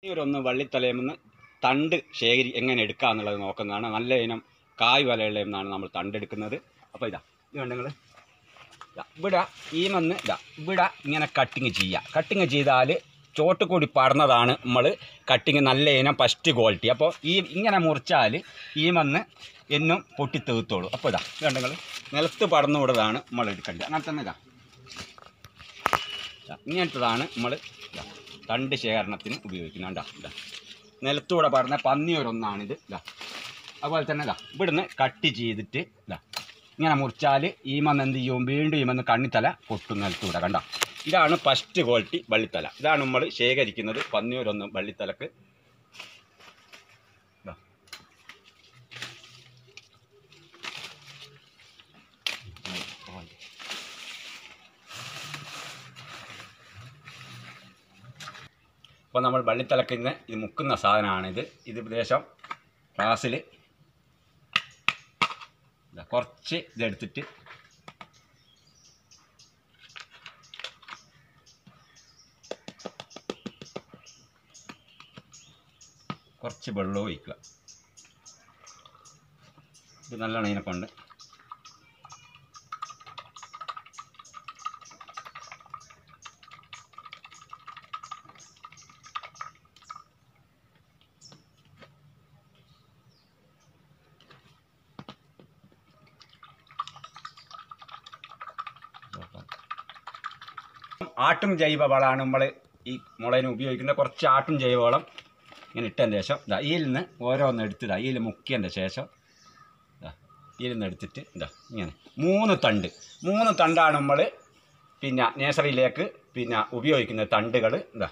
ഈ ഒരു ഒന്ന് വള്ളിത്തലയെന്ന് തണ്ട് ശേഖരി എങ്ങനെ എടുക്കുക എന്നുള്ളത് നോക്കുന്നതാണ് നല്ല ഇനം കായ് വലയുള്ളതെന്നാണ് നമ്മൾ തണ്ടെടുക്കുന്നത് അപ്പോൾ ഇതാ ഇത് കണ്ടോ നിങ്ങൾ ഇവിടെ ഈ മന്ന് ഇതാ ഇവിടെ ഇങ്ങനെ കട്ടിങ് ചെയ്യുക കട്ടിങ് ചെയ്താൽ ചോട്ട് കൂടി പടർന്നതാണ് നമ്മൾ കട്ടിങ് നല്ല ഇനം ഫസ്റ്റ് ക്വാളിറ്റി അപ്പോൾ ഈ ഇങ്ങനെ മുറിച്ചാൽ ഈ മന്ന് എന്നും പൊട്ടി തീർത്തോളൂ അപ്പോൾ ഇതാ ഇത് കണ്ടോ നിങ്ങൾ നിലത്ത് പടർന്നു വിടുന്നതാണ് നമ്മൾ എടുക്കേണ്ടത് അങ്ങനെ തന്നെ ഇതാ ഇതാ, ഇങ്ങനത്തതാണ് നമ്മൾ തണ്ട് ശേഖരണത്തിന് ഉപയോഗിക്കുന്നത് കണ്ടോ ഇതാ നിലത്തൂടെ പറഞ്ഞ പന്നിയൊരൊന്നാണിത് ഇതാ അതുപോലെ തന്നെ ഇതാ ഇവിടുന്ന് കട്ട് ചെയ്തിട്ട് ഇതാ ഇങ്ങനെ മുറിച്ചാൽ ഈ മന്ന് എന്ത് ചെയ്യും വീണ്ടും ഈ മന്ന് കണ്ണിത്തല പൊട്ടും നിലത്തൂടെ കണ്ടോ ഇതാണ് ഫസ്റ്റ് ക്വാളിറ്റി വള്ളിത്തല ഇതാണ് നമ്മൾ ശേഖരിക്കുന്നത് പന്നിയൂരൊന്ന് വള്ളിത്തലക്ക് ഇതാ. അപ്പോൾ നമ്മൾ വള്ളിത്തലക്കിന്ന് ഇത് മുക്കുന്ന സാധനമാണിത് ഇത് ഏകദേശം ക്ലാസ്സിൽ കുറച്ച് ഇതെടുത്തിട്ട് കുറച്ച് വെള്ളം ഒഴിക്കുക ഇത് നല്ലോണം ഇതിനെ കൊണ്ട് ആട്ടും ജൈവ വളമാണ് നമ്മൾ ഈ മുളകിന് ഉപയോഗിക്കുന്നത് കുറച്ച് ആട്ടും ജൈവ വളം ഇങ്ങനെ ഇട്ടതിന് ശേഷം ഇതാ ഇതിൽ നിന്ന് ഓരോന്ന് എടുത്ത് ഇതാ ഇതിൽ മുക്കിയതിൻ്റെ ശേഷം ഇതാ ഇതിൽ നിന്ന് എടുത്തിട്ട് ഇതാ ഇങ്ങനെ മൂന്ന് തണ്ട് മൂന്ന് തണ്ടാണ് നമ്മൾ പിന്നെ നേഴ്സറിയിലേക്ക് പിന്നെ ഉപയോഗിക്കുന്ന തണ്ടുകൾ ഇതാ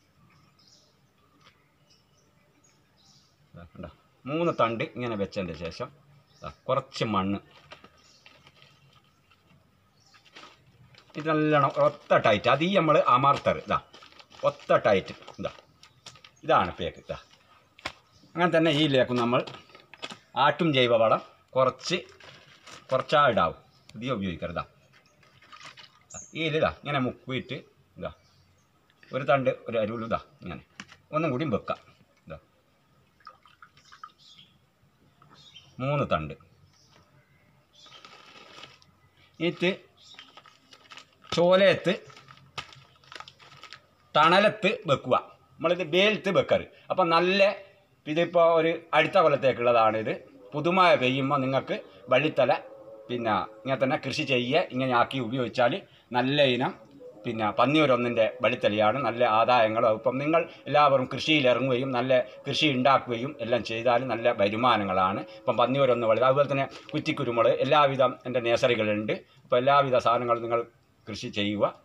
ഇതാ, കണ്ടോ മൂന്ന് തണ്ട് ഇങ്ങനെ വെച്ചതിൻ്റെ ശേഷം ഇതാ കുറച്ച് മണ്ണ് ഇത് നല്ലോണം ഒത്ത ടൈറ്റ് അത് ഈ നമ്മൾ അമർത്തർ ഇതാ ഒത്ത ടൈറ്റ് ഇതാ ഇതാണ് പേക്ക് ഇതാ അങ്ങനെ തന്നെ ഈയിലേക്കും നമ്മൾ ആട്ടും ജൈവ വളം കുറച്ച് കുറച്ചാ ഇടാവും ഇത് ഉപയോഗിക്കരുതാ ഈലിതാ ഇങ്ങനെ മുക്കിയിട്ട് ഇതാ ഒരു തണ്ട് ഒരു അരുവിൽ ഇതാ ഇങ്ങനെ ഒന്നും കൂടിയും വെക്കാം ഇതാ മൂന്ന് തണ്ട് ഇത് ചോലയത്ത് തണലത്ത് വെക്കുക നമ്മളിത് വേലത്ത് വെക്കരുത് അപ്പം നല്ല ഇതിപ്പോൾ ഒരു അടുത്ത കൊല്ലത്തേക്കുള്ളതാണ് ഇത് പുതുമഴ പെയ്യുമ്പോൾ നിങ്ങൾക്ക് വള്ളിത്തല പിന്നെ ഇങ്ങനെ തന്നെ കൃഷി ചെയ്യുക ഇങ്ങനെ ആക്കി ഉപയോഗിച്ചാൽ നല്ല ഇനം പിന്നെ പന്നിയൂരൊന്നിൻ്റെ വള്ളിത്തലയാണ് നല്ല ആദായങ്ങളും ഇപ്പം നിങ്ങൾ എല്ലാവരും കൃഷിയിൽ ഇറങ്ങുകയും നല്ല കൃഷി ഉണ്ടാക്കുകയും എല്ലാം ചെയ്താൽ നല്ല വരുമാനങ്ങളാണ് ഇപ്പം പന്നിയൂരൊന്ന് വള്ളി അതുപോലെ തന്നെ കുറ്റിക്കുരുമുളക് എല്ലാവിധം എൻ്റെ നേഴ്സറികളുണ്ട് അപ്പോൾ എല്ലാവിധ സാധനങ്ങളും നിങ്ങൾ കൃഷി ചെയ്യുക